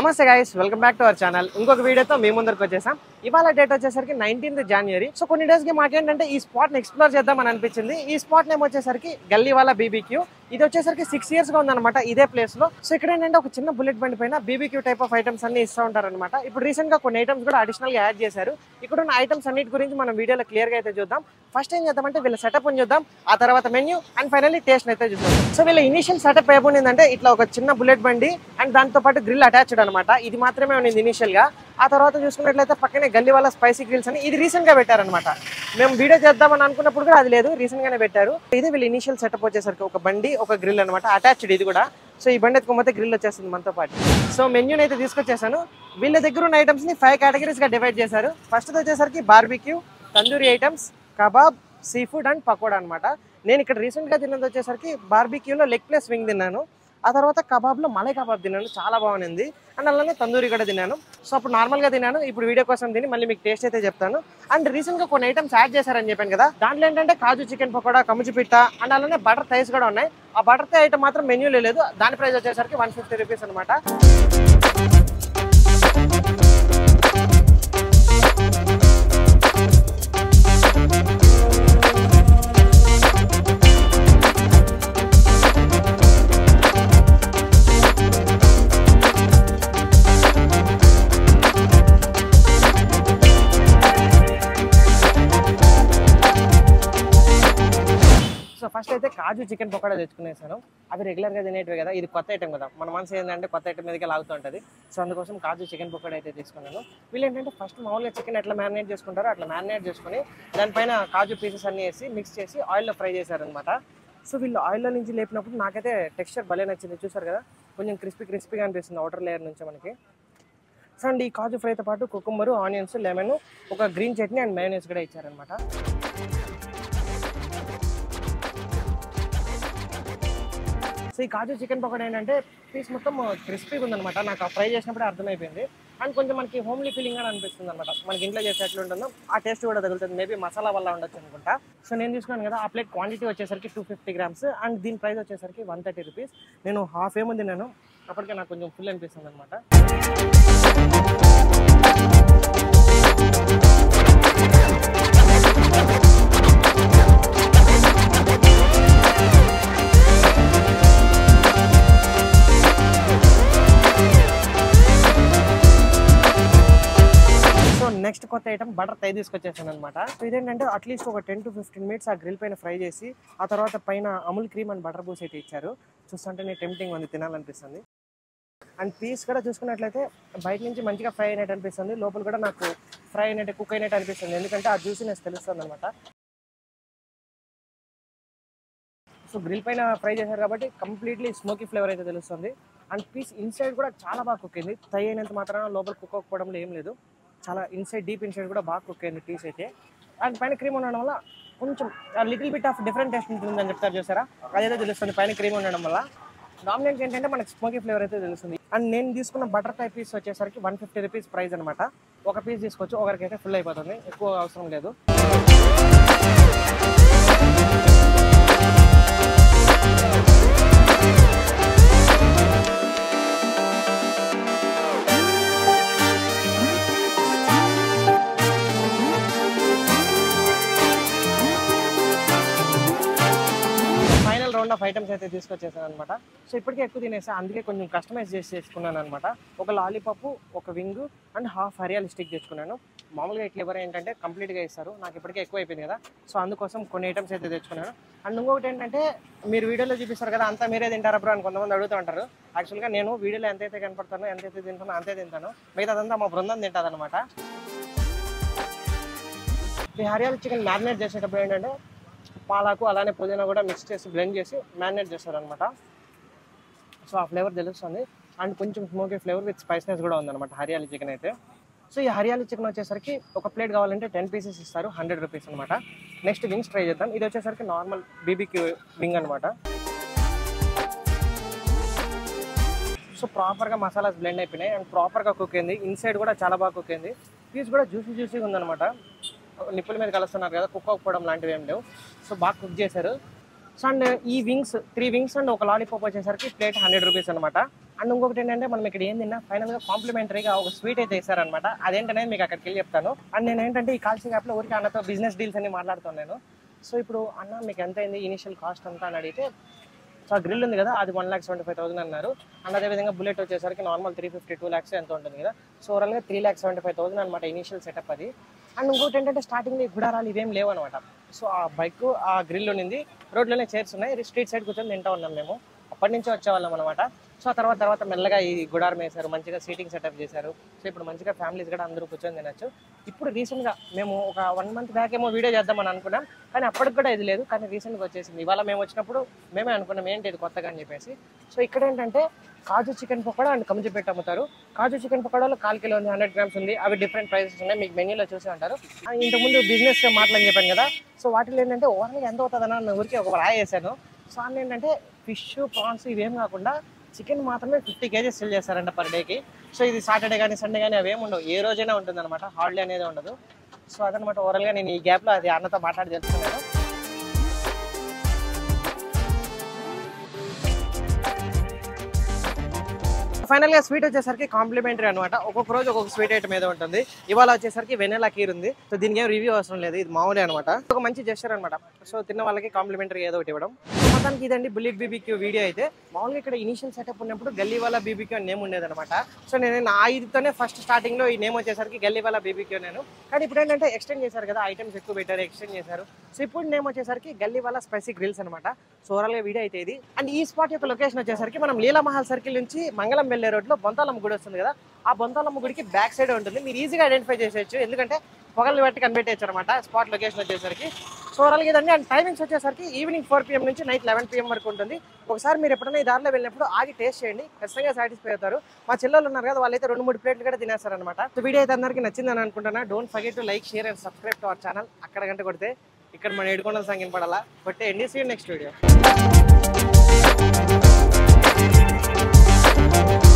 నమస్తే guys welcome back to our channel ఇంకొక వీడియోతో మీ ముందరికి వచ్చేసాం ఇవాళ డేట్ వచ్చేసరికి నైన్టీన్త్ జనవరి సో కొన్ని డేస్ కి మాకేంటంటే ఈ స్పాట్ ని ఎక్స్ప్లోర్ చేద్దాం అనిపించింది ఈ స్పాట్ నేమ్ వచ్చేసరికి గల్లీవాలా బీబీక్యూ ఇది వచ్చేసరికి సిక్స్ ఇయర్స్ గా ఉందన్నమాట ఇదే ప్లేస్ లో సో ఇక్కడ ఏంటంటే ఒక చిన్న బుల్లెట్ బండి పైన బీబీక్యూ టైప్ ఆఫ్ ఐటమ్స్ అన్ని ఇస్తూ ఉంటారన్నమాట ఇప్పుడు రీసెంట్ గా కొన్ని ఐటమ్స్ కూడా అడిషనల్ గా యాడ్ చేశారు ఇక్కడ ఉన్న ఐటమ్స్ అన్నిటి గురించి మనం వీడియోలో క్లియర్ గా అయితే చూద్దాం ఫస్ట్ ఏం చేద్దామంటే వీళ్ళ సెటప్ అని చూద్దాం ఆ తర్వాత మెన్యూ అండ్ ఫైనల్లీ టేస్ట్ అయితే చూద్దాం సో వీళ్ళ ఇనిషియల్ సెటప్ ఏముండిందంటే ఇట్లా ఒక చిన్న బుల్లెట్ బండి అండ్ దాంతో పాటు గ్రిల్ అటాచ్డ్ అనమాట ఇది మాత్రమే ఉన్నింది ఇనిషియల్ గా ఆ తర్వాత చూసుకున్నట్లయితే పక్కనే గల్లీ వాళ్ళ స్పైసీ గ్రిల్స్ అని ఇది రీసెంట్ గా పెట్టారనమాట మేము వీడియో చేద్దామని అనుకున్నప్పుడు కూడా అది లేదు రీసెంట్ గానే పెట్టారు ఇది వీళ్ళ ఇనిషియల్ సెటప్ వచ్చేసరికి ఒక బండి ఒక గ్రిల్ అనమాట అటాచ్డ్ ఇది కూడా సో ఈ బండి ఎత్తుకోకపోతే గ్రిల్ వచ్చేస్తుంది మనతో పాటు సో మెన్యూని అయితే తీసుకొచ్చేసాను వీళ్ళ దగ్గర ఉన్న ఐటమ్స్ ని ఫైవ్ కేటగిరీస్ గా డివైడ్ చేశారు ఫస్ట్ వచ్చేసరికి barbecue tandoori items kebab sea food and pakoda అనమాట నేను ఇక్కడ రీసెంట్ గా తిన్నది వచ్చేసరికి బార్బిక్యూలో లెగ్ ప్లేస్ వింగ్ తిన్నాను ఆ తర్వాత కబాబ్లో మలై కబాబ్ తిన్నాను చాలా బాగుంది అండ్ అలానే తందూరి కూడా తిన్నాను సో అప్పుడు నార్మల్గా తిన్నాను ఇప్పుడు వీడియో కోసం తిని మళ్ళీ మీకు టేస్ట్ అయితే చెప్తాను అండ్ రీసెంట్గా కొన్ని ఐటమ్స్ యాడ్ చేశారని చెప్పాను కదా దాంట్లో ఏంటంటే కాజు చికెన్ పకోడా కముచి పిట్ట అండ్ అలానే బటర్ థైస్ కూడా ఉన్నాయి ఆ బటర్ థై ఐటమ్ మాత్రం మెన్యూలో లేదు దాని ప్రైస్ వచ్చేసరికి వన్ ఫిఫ్టీ రూపీస్ అనమాట సో ఫస్ట్ అయితే కాజు చికెన్ పకోడా తెచ్చుకునేసాను అవి రెగ్యులర్గా తినేటివి కదా ఇది కొత్త ఐటమ్ కదా మన మనసు ఏంటంటే కొత్త ఐటమ్ మీదకి లాగుతూ ఉంటుంది సో అందుకోసం కాజు చికెన్ పకోడా అయితే తీసుకున్నాను వీళ్ళు ఏంటంటే ఫస్ట్ మామూలుగా చికెన్ ఎట్లా మ్యారినేట్ చేసుకుంటారో అట్లా మ్యారినేట్ చేసుకొని దానిపైన కాజు పీసెస్ అన్ని వేసి మిక్స్ చేసి ఆయిల్లో ఫ్రై చేశారనమాట సో వీళ్ళు ఆయిల్లో నుంచి లేపినప్పుడు నాకైతే టెక్స్చర్ భలే నచ్చింది చూసారు కదా కొంచెం క్రిస్పీ క్రిస్పీగా అనిపిస్తుంది అవుటర్ లేయర్ నుంచి మనకి సో అండ్ ఈ కాజు ఫ్రైతో పాటు కుకుంబరు ఆనియన్స్ లెమన్ ఒక గ్రీన్ చట్నీ అండ్ మైనస్ కూడా ఇచ్చారనమాట సో ఈ కాజు చికెన్ పకోడా ఏంటంటే పీస్ మొత్తం క్రిస్పీగా ఉందన్నమాట నాకు ఆ ఫ్రై చేసినప్పుడే అర్థమైపోయింది అండ్ కొంచెం మనకి హోమ్లీ ఫీలింగ్ కూడా అనిపిస్తుంది అనమాట మనకి ఇంట్లో చేసే ఎట్లా ఉంటుందో ఆ టేస్ట్ కూడా తగులుతుంది మేబీ మసాలా వల్ల ఉండొచ్చు అనుకుంటా సో నేను తీసుకున్నాను కదా ఆ ప్లేట్ క్వాంటిటీ వచ్చేసరికి టూ ఫిఫ్టీ గ్రామ్స్ అండ్ దీని ప్రైస్ వచ్చేసరికి వన్ థర్టీ రూపీస్ నేను హాఫ్ ఏమో తిన్నాను అప్పటికే నాకు కొంచెం ఫుల్ అనిపిస్తుంది అనమాట సో నెక్స్ట్ కొత్త ఐటమ్ బటర్ తై తీసుకొచ్చేసాను అనమాట సో ఇదేంటంటే అట్లీస్ట్ ఒక టెన్ టు ఫిఫ్టీన్ మినిట్స్ ఆ గ్రిల్ పైన ఫ్రై చేసి ఆ తర్వాత పైన అమూల్ క్రీమ్ అండ్ బటర్ బూస్ అయితే ఇచ్చారు చూస్తుంటే నేను టెంప్టింగ్ ఉంది తినాలనిపిస్తుంది అండ్ పీస్ కూడా చూసుకున్నట్లయితే బయట నుంచి మంచిగా ఫ్రై అయినట్టు అనిపిస్తుంది లోపల కూడా నాకు ఫ్రై అయినట్టు కుక్ అయినట్టు అనిపిస్తుంది ఎందుకంటే ఆ జ్యూసీనెస్ తెలుస్తుంది అనమాట సో గ్రిల్ పైన ఫ్రై చేశారు కాబట్టి కంప్లీట్లీ స్మోకీ ఫ్లేవర్ అయితే తెలుస్తుంది అండ్ పీస్ ఇన్సైడ్ కూడా చాలా బాగా కుక్ అయింది తై అయినంత మాత్రాన లోపల కుక్ అవ్వకపోవడంలో ఏం లేదు చాలా ఇన్సైడ్ డీప్ ఇన్సైడ్ కూడా బాగా కుక్ అయింది పీస్ అయితే అండ్ పైన క్రీమ్ ఉండడం వల్ల కొంచెం little bit of different taste ఉంటుందని చెప్తారు చూసారా అదైతే తెలుస్తుంది పైన క్రీమ్ ఉండడం వల్ల డామినెంట్ ఏంటంటే మనకి స్మోకీ ఫ్లేవర్ అయితే తెలుస్తుంది అండ్ నేను తీసుకున్న బటర్ టైప్ పీస్ వచ్చేసరికి వన్ ఫిఫ్టీ రూపీస్ ప్రైస్ అనమాట ఒక పీస్ తీసుకోవచ్చు ఒకరికైతే ఫుల్ అయిపోతుంది ఎక్కువ అవసరం లేదు ఫైనల్ రౌండ్ ఆఫ్ ఐటమ్స్ అయితే తీసుకొచ్చేసాను అనమాట సో ఇప్పటికే ఎక్కువ తినేసా అందుకే కొంచెం కస్టమైజ్ చేసి చేసుకున్నాను అనమాట ఒక లాలీపాప్ ఒక wing and half hariyali stick తెచ్చుకున్నాను మామూలుగా ఇట్లా ఎవరు ఏంటంటే కంప్లీట్గా ఇస్తారు నాకు ఇప్పటికే ఎక్కువ అయిపోయింది కదా సో అందుకోసం కొన్ని ఐటమ్స్ అయితే తెచ్చుకున్నాను అండ్ ఇంకొకటి ఏంటంటే మీరు వీడియోలో చూపిస్తారు కదా అంతా మీరే తింటారా బ్రో అని కొంతమంది అడుగుతూ ఉంటారు యాక్చువల్గా నేను వీడియోలో ఎంతైతే కనపడతానో ఎంతైతే తింటానో అంతే తింటాను మిగతాదంతా మా బృందం తింటుంది అనమాట ఈ హరియాలి చికెన్ మ్యారినేట్ చేసేటప్పుడు ఏంటంటే పాలకు అలానే పుదీనా కూడా మిక్స్ చేసి బ్లెండ్ చేసి మ్యారినేట్ చేస్తారనమాట సో ఆ ఫ్లేవర్ తెలుస్తుంది అండ్ కొంచెం స్మోకీ ఫ్లేవర్ విత్ స్పైస్నెస్ కూడా ఉందన్నమాట హరియాలి చికెన్ అయితే సో ఈ హరియాలి చికెన్ వచ్చేసరికి ఒక ప్లేట్ కావాలంటే టెన్ పీసెస్ ఇస్తారు హండ్రెడ్ రూపీస్ అనమాట నెక్స్ట్ వింగ్స్ ట్రై చేద్దాం ఇది వచ్చేసరికి నార్మల్ బీబీక్యూ వింగ్ అనమాట సో ప్రాపర్గా మసాలాస్ బ్లెండ్ అయిపోయినాయి అండ్ ప్రాపర్గా కుక్ అయింది ఇన్సైడ్ కూడా చాలా బాగా కుక్ అయింది పీస్ కూడా జ్యూసీ జ్యూసీగా ఉందన్నమాట నిప్పుల మీద కలుస్తున్నారు కదా కుక్ అవ్వకపోవడం లాంటివి ఏం లేవు సో బాగా కుక్ చేశారు సో అండ్ ఈ వింగ్స్ త్రీ వింగ్స్ అండ్ ఒక లాలీపాప్ వచ్చేసరికి ప్లేట్ హండ్రెడ్ రూపీస్ అనమాట అండ్ ఇంకొకటి ఏంటంటే మనం ఇక్కడ ఏం తిన్నా ఫైనల్ గా కాంప్లిమెంటరీగా ఒక స్వీట్ అయితే ఇస్తారనమాట అదేంటనేది మీకు అక్కడికి వెళ్ళి చెప్తాను అండ్ నేను ఏంటంటే ఈ కాల్సీ యాప్ లో ఊరికి అన్నతో బిజినెస్ డీల్స్ అన్ని మాట్లాడుతున్నాను సో ఇప్పుడు అన్న మీకు ఎంత అయింది ఇనిషియల్ కాస్ట్ అంతా అని అడిగితే సో ఆ గ్రిల్ ఉంది కదా అది one lakh seventy five thousand అన్నారు అండ్ అదేవిధంగా బుల్లెట్ వచ్చేసరికి normal three fifty two lakhs ఎంత ఉంటుంది కదా సో ఓవరాల్గా three lakh seventy five thousand అనమాట ఇనిషియల్ సెటప్ అది అండ్ ఇంకోటి ఏంటంటే స్టార్టింగ్ గుడారాలు ఇవేం లేవు అనమాట సో ఆ బైక్ ఆ గ్రిల్ ఉన్నింది రోడ్లోనే చైర్స్ ఉన్నాయి స్ట్రీట్ సైడ్ కూర్చొని తింటా ఉన్నాం మేము అప్పటి నుంచి వచ్చేవాళ్ళం అనమాట సో ఆ తర్వాత తర్వాత మెల్లగా ఈ గుడారం వేశారు మంచిగా సీటింగ్ సెటప్ చేశారు సో ఇప్పుడు మంచిగా ఫ్యామిలీస్ కూడా అందరూ కూర్చొని తినచ్చు ఇప్పుడు రీసెంట్గా మేము ఒక వన్ మంత్ బ్యాక్ ఏమో వీడియో చేద్దామని అనుకున్నాం కానీ అప్పటికి కూడా ఇది లేదు కానీ రీసెంట్గా వచ్చేసింది ఇవాళ మేము వచ్చినప్పుడు మేమే అనుకున్నాం ఏంటి ఇది కొత్తగా అని చెప్పేసి సో ఇక్కడ ఏంటంటే కాజు చికెన్ పకోడా అండ్ కంజు పెట్టి అమ్ముతారు కాజు చికెన్ పకోడాలో కాల్ కిలో ఉంది హండ్రెడ్ గ్రామ్స్ ఉంది అవి డిఫరెంట్ ప్రైసెస్ ఉన్నాయి మీకు మెన్యూలో చూసి ఉంటారు ఆ, ఇంతకుముందు బిజినెస్ మాటలని చెప్పాను కదా సో వాటిలో ఏంటంటే ఓవర్గా ఎంత అవుతుందన్న ఊరికి ఒక రాయి వేసాను సో అన్న ఏంటంటే ఫిష్ ప్రాన్స్ ఇవేం కాకుండా చికెన్ మాత్రమే ఫిఫ్టీ కేజీస్ సెల్ చేస్తారంట పర్ డేకి సో ఇది సాటర్డే కానీ సండే కానీ అవేం ఉండవు ఏ రోజైనా ఉంటుంది అనమాట హాలిడే అనేది ఉండదు సో అదనమాట ఓవరాల్గా నేను ఈ గ్యాప్లో అది అన్నతో మాట్లాడి తెలుసుకున్నాను ఫైనల్ గా స్వీట్ వచ్చేసరికి కాంప్లిమెంటరీ అనమాట ఒక్కొక్క రోజు ఒక్కొక్క స్వీట్ ఐటమ్ ఏదో ఉంటుంది ఇవాళ వచ్చేసరికి వెనెలా కీర్ ఉంది సో దీనికి ఏం రివ్యూ అవసరం లేదు ఇది మామూలే అనమాట ఒక మంచి జెస్చర్ అనమాట సో తిన్న వాళ్ళకి కాంప్లిమెంటరీ ఏదో ఒకటి ఇవ్వడం సో మొత్తానికి ఇదండి బుల్లెట్ బీబీక్యూ వీడియో అయితే మామూలుగా ఇక్కడ ఇనిషియల్ సెటప్ ఉన్నప్పుడు గల్లీ వాళ్ళ బీబీక్యూ అని నేమ్ ఉండేది అనమాట సో నేను నా ఇదితోనే ఫస్ట్ స్టార్టింగ్ లో ఈ నేమ్ వచ్చేసరికి గల్లీ వాళ్ళ బీబీక్యూ నేను కానీ ఇప్పుడు ఏంటంటే ఎక్స్టెండ్ చేశారు కదా ఐటమ్స్ ఎక్కువ పెట్టారు ఎక్స్టెండ్ చేశారు సో ఇప్పుడు నేమ్ వచ్చేసరికి గల్లీ వాళ్ళ స్పైసీ గ్రిల్స్ అనమాట సో ఓవరాల్ గా వీడియో అయితే ఇది అండ్ ఈ స్పాట్ యొక్క లొకేషన్ వచ్చేసరికి మనం లీలామహల్ సర్కిల్ నుంచి మంగళం వెళ్ళే రోడ్ లో బొంతాలమ్మ గుడి వస్తుంది కదా ఆ బొంతాలమ్మ గుడికి బ్యాక్ సైడ్ ఉంటుంది మీరు ఈజీగా ఐడెంటిఫై చేసేయచ్చు ఎందుకంటే పొగలు బట్టి కనిపెట్టేయచ్చు అనమాట స్పాట్ లొకేషన్ వచ్చేసరికి సో ఓవరాల్ గా ఇదండి అండ్ టైమింగ్స్ వచ్చేసరికి ఈవినింగ్ ఫోర్ పిఎం నుంచి నైట్ లెవెన్ పిఎం వరకు ఉంటుంది ఒకసారి మీరు ఎప్పుడైనా ఈ దారిలో వెళ్ళినప్పుడు ఆగి టేస్ట్ చేయండి ఖచ్చితంగా సాటిస్ఫై అవుతారు మా చెల్లెలు ఉన్నారు కదా వాళ్ళైతే రెండు మూడు ప్లేట్లు కూడా తినేస్తారనమాట సో వీడియో అయితే అందరికీ నచ్చిందని అనుకుంటున్నా don't forget to like share and subscribe to our channel అక్కడ గంట కొడితే ఇక్కడ మన ఏడుకొండల సంఖ్య పడాలా కొట్టేయండి సీ నెక్స్ట్ వీడియో